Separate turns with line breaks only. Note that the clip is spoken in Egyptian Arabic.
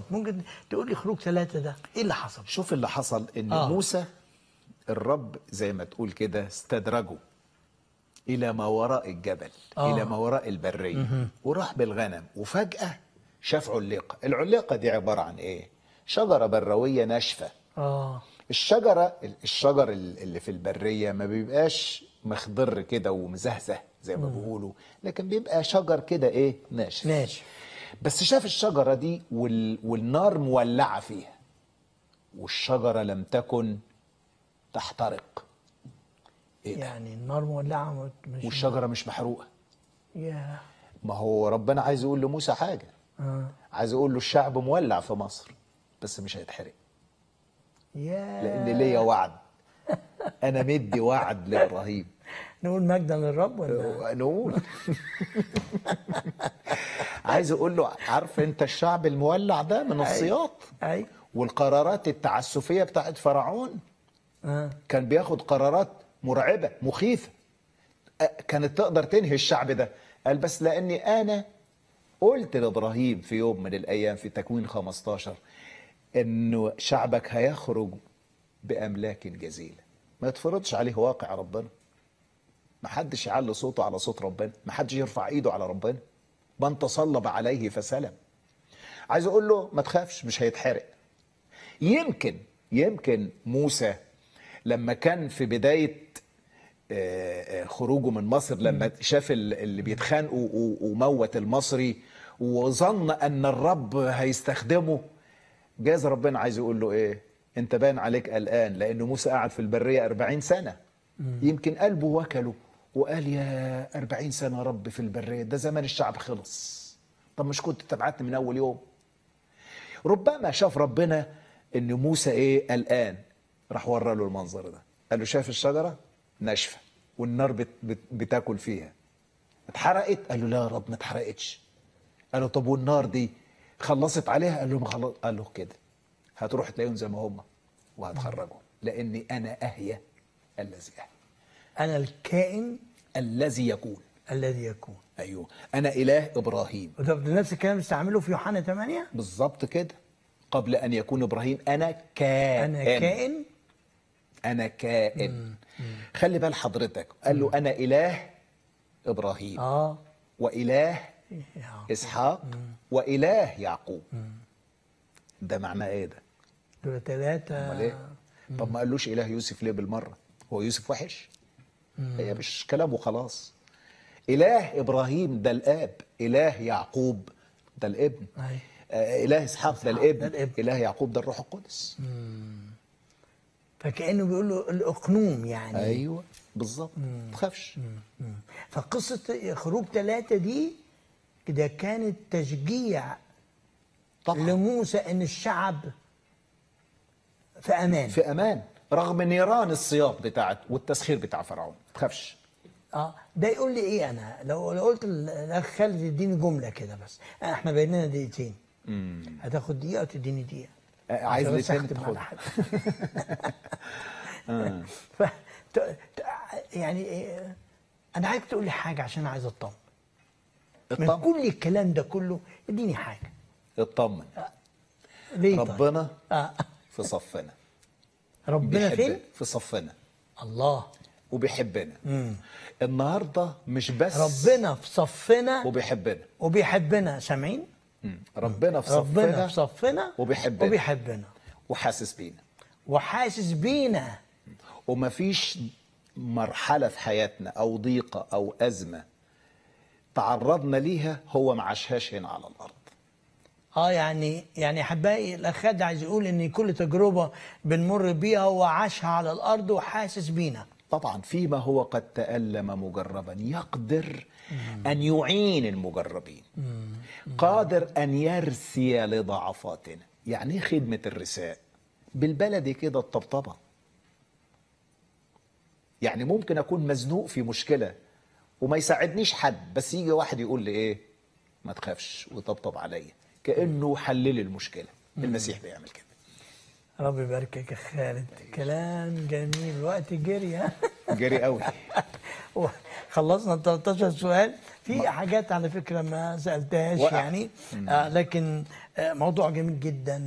ممكن تقول لي خروج ثلاثة ده ايه اللي حصل
شوف اللي حصل ان
آه.
آه. موسى الرب زي ما تقول كده استدرجه الى ما وراء الجبل
آه.
آه. الى ما وراء البريه وراح بالغنم وفجاه شاف علقه العلقه دي عباره عن ايه شجره برويه ناشفه
اه
الشجره الشجر اللي في البريه ما بيبقاش مخضر كده ومزهزه زي ما بيقولوا لكن بيبقى شجر كده ايه ناشف
ماشي
بس شاف الشجرة دي وال... والنار مولعة فيها والشجرة لم تكن تحترق ايه ده
يعني النار مولعة مش
والشجرة مش محروقة
يا
ما هو ربنا عايز يقول لموسى حاجة
اه
عايز يقول له الشعب مولع في مصر بس مش هيتحرق
يا
لأن ليا وعد أنا مدي وعد لإبراهيم
نقول مجدا للرب ولا
نقول عايز اقول له عارف انت الشعب المولع ده من السياط
اي
والقرارات التعسفيه بتاعت فرعون
اه
كان بياخد قرارات مرعبه مخيفه أ- كانت تقدر تنهي الشعب ده قال بس لاني انا قلت لابراهيم في يوم من الايام في تكوين 15 انه شعبك هيخرج باملاك جزيله ما يتفرضش عليه واقع ربنا ما حدش يعلي صوته على صوت ربنا ما حدش يرفع ايده على ربنا من تصلب عليه فسلم عايز اقول له ما تخافش مش هيتحرق يمكن يمكن موسى لما كان في بدايه آه، آه، خروجه من مصر لما شاف ال- اللي بيتخانقوا و- وموت المصري وظن ان الرب هيستخدمه جاز ربنا عايز يقول له ايه انت باين عليك قلقان لان موسى قعد في البريه 40 سنه يمكن قلبه وكله وقال يا 40 سنه يا رب في البريه ده زمان الشعب خلص طب مش كنت تبعتني من اول يوم ربما شاف ربنا ان موسى ايه قلقان راح ورى له المنظر ده قال له شايف الشجره ناشفه والنار بت بت بتاكل فيها اتحرقت قال له لا يا رب ما اتحرقتش قال له طب والنار دي خلصت عليها قال له ما خلص قال له كده هتروح تلاقيهم زي ما هم وهتخرجهم لاني انا اهيا الذي اهيا
انا الكائن
الذي يكون
الذي يكون
ايوه انا اله ابراهيم
وده نفس الكلام اللي استعمله في يوحنا 8
بالظبط كده قبل ان يكون ابراهيم انا كائن
انا كائن
انا كائن خلي بال حضرتك قال له انا اله ابراهيم
اه
واله
يا
اسحاق واله يعقوب ده معناه ايه ده
دول ثلاثة
امال ايه طب ما قالوش اله يوسف ليه بالمره هو يوسف وحش هي مش كلام وخلاص اله ابراهيم ده الاب اله يعقوب ده الابن
أي.
آه، اله اسحاق ده
ده
الابن
الابن.
اله يعقوب ده الروح القدس
فكأنه بيقول له الأقنوم يعني
ايوه بالظبط ما تخافش
مم. فقصة خروج ثلاثة دي ده كانت تشجيع
طبعا
لموسى ان الشعب في امان
في امان رغم نيران السياط بتاعت والتسخير بتاع فرعون ما تخافش
اه ده يقول لي ايه انا لو لو قلت الاخ خالد يديني جمله كده بس احنا باين لنا دقيقتين هتاخد دقيقه وتديني دقيقه
آه، عايز
عشان بس
لسان
أختم على
تاخدها.
حد. ف... ت- ت- يعني إيه، انا عايزك تقول لي حاجه عشان عايز اطمن من
اطمن
كل الكلام ده كله اديني حاجه
اطمن
ليه طيب؟
ربنا
آه.
في صفنا
ربنا
بيحب-
فين
في صفنا
الله
وبيحبنا النهارده مش بس
ربنا في صفنا
وبيحبنا
وبيحبنا سامعين
مم. ربنا في صفنا
ربنا في صفنا
وبيحبنا.
وبيحبنا
وحاسس بينا
وحاسس بينا
ومفيش مرحلة في حياتنا أو ضيقة أو أزمة تعرضنا ليها هو ما عاشهاش هنا على الأرض
اه يعني يعني احبائي الاخ خالد عايز يقول ان كل تجربه بنمر بيها هو عاشها على الارض وحاسس بينا
طبعا فيما هو قد تألم مجربا يقدر أن يعين المجربين قادر أن يرثي لضعفاتنا يعني ايه خدمة الرثاء بالبلدي كده الطبطبة يعني ممكن أكون مزنوق في مشكلة وما يساعدنيش حد بس يجي واحد يقول لي إيه ما تخافش وطبطب عليا كأنه حلل المشكلة المسيح بيعمل كده
رب يباركك يا خالد كلام جميل وقت جري ها
جري قوي
خلصنا 13 سؤال في حاجات على فكره ما سالتهاش
وقع.
يعني آه لكن آه موضوع جميل جدا